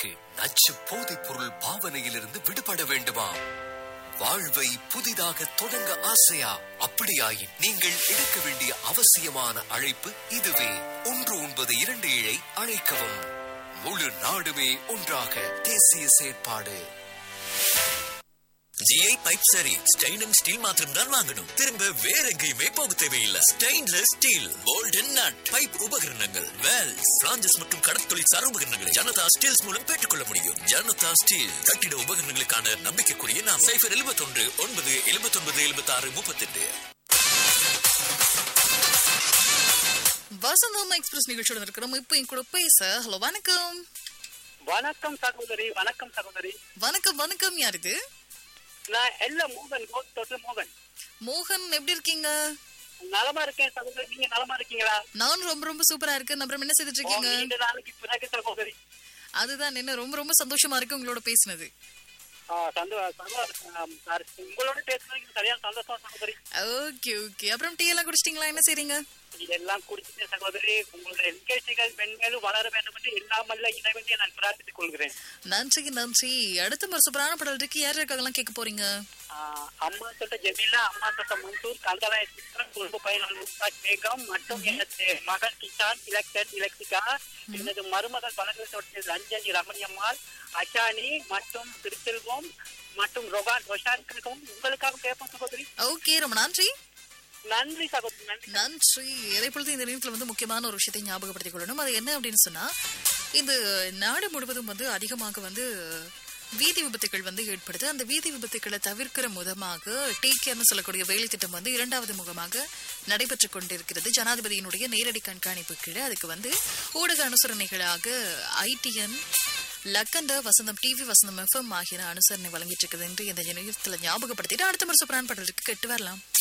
உங்களுக்கு நச்சு போதைப் பொருள் பாவனையிலிருந்து விடுபட வேண்டுமா வாழ்வை புதிதாக தொடங்க ஆசையா அப்படியாயின் நீங்கள் எடுக்க வேண்டிய அவசியமான அழைப்பு இதுவே ஒன்று ஒன்பது இரண்டு ஏழை அழைக்கவும் முழு நாடுமே ஒன்றாக தேசிய செயற்பாடு ஜிஐ பைப் சரி ஸ்டெயின் அண்ட் ஸ்டீல் மாத்திரம் தான் வாங்கணும் திரும்ப வேற எங்கேயுமே போக தேவையில்லை stainless steel bolt and nut pipe உபகரணங்கள் வேல்ஸ் பிளாஞ்சஸ் மற்றும் கடற்தொழில் சார் உபகரணங்களை ஜனதா ஸ்டீல்ஸ் மூலம் பெற்றுக்கொள்ள முடியும் ஜனதா ஸ்டீல் கட்டிட உபகரணங்களுக்கான நம்பிக்கைக்குரிய நாம் சைபர் எழுபத்தொன்று ஒன்பது எழுபத்தொன்பது எழுபத்தி ஆறு முப்பத்தெட்டு வசந்தம் எக்ஸ்பிரஸ் நிகழ்ச்சியோட இருக்கிறோம் இப்போ என் கூட பேச ஹலோ வணக்கம் வணக்கம் சகோதரி வணக்கம் சகோதரி வணக்கம் வணக்கம் யார் இது நான் எல்ல மோகன் கோட் தொட்டு மோகன் மோகன் எப்படி இருக்கீங்க நலமா இருக்கேன் சகோதரி நீங்க நலமா இருக்கீங்களா நானும் ரொம்ப ரொம்ப சூப்பரா இருக்கேன் அப்புறம் என்ன செய்துட்டு ஓ, இருக்கீங்க நீண்ட நாளைக்கு பிறகு சகோதரி அதுதான் என்ன ரொம்ப ரொம்ப சந்தோஷமா இருக்கு உங்களோட பேசினது ஆ, சந்தோ- சந்தோ- ஆம், சார், உங்களோட பேசுறதுக்கு சரியான சந்தோஷம் சகோதரி ஓகே ஓகே அப்புறம் டீ எல்லாம் குடிச்சிட்டீங்களா என்ன செய்றீங்க இதெல்லாம் குடிச்சிட்டேன் சகோதரி உங்களுடைய நிகழ்ச்சிகள் மென்மேலும் வளர வேண்டும் என்று இல்லாமல்ல இணைவென்றே நான் பிரார்த்தித்துக் கொள்கிறேன் நன்றி நன்றி அடுத்த ஒரு சூப்பரான படம் இருக்கு யார் இருக்காங்கலாம் கேட்க போறீங்க ஆ, அம்மா தொட்ட ஜெமிலா அம்மா தொட்ட மன்சூர் கந்தலாய சித்திரம் குடும்ப பயணம் முஸ்தாக் பேகம் மற்றும் எனது மகன் கிஷான் இலக்ஷன் இலக்ஷிகா எனது மருமகள் பழங்கள் தொட்ட ரஞ்சனி ரமணியம்மாள் அஷானி மற்றும் திருச்செல்வம் மற்றும் ரொகான் ரொஷானுக்கும் உங்களுக்காக கேட்போம் சகோதரி ஓகே ரொம்ப நன்றி நன்றி சகோதரி நன்றி நன்றி இதே பொழுது இந்த நேரத்தில் வந்து முக்கியமான ஒரு விஷயத்தை ஞாபகப்படுத்திக் கொள்ளணும் அது என்ன அப்படின்னு சொன்னா இந்த நாடு முழுவதும் வந்து அதிகமாக வந்து வீதி விபத்துகள் வந்து ஏற்படுது அந்த வீதி விபத்துக்களை தவிர்க்கிற முகமாக டேக் கேர்னு சொல்லக்கூடிய வேலை திட்டம் வந்து இரண்டாவது முகமாக நடைபெற்றுக் கொண்டிருக்கிறது ஜனாதிபதியினுடைய நேரடி கண்காணிப்பு கீழே அதுக்கு வந்து ஊடக அனுசரணைகளாக ITN Lakhanda Vasantham TV Vasantham FM ஆகிய அனுசரணை வழங்கிட்டு இருக்குது என்று இந்த நேரத்தில் ஞாபகப்படுத்திட்டு அடுத்த முறை சூப்பரான படத்திற்கு கெட்டு வரலாம்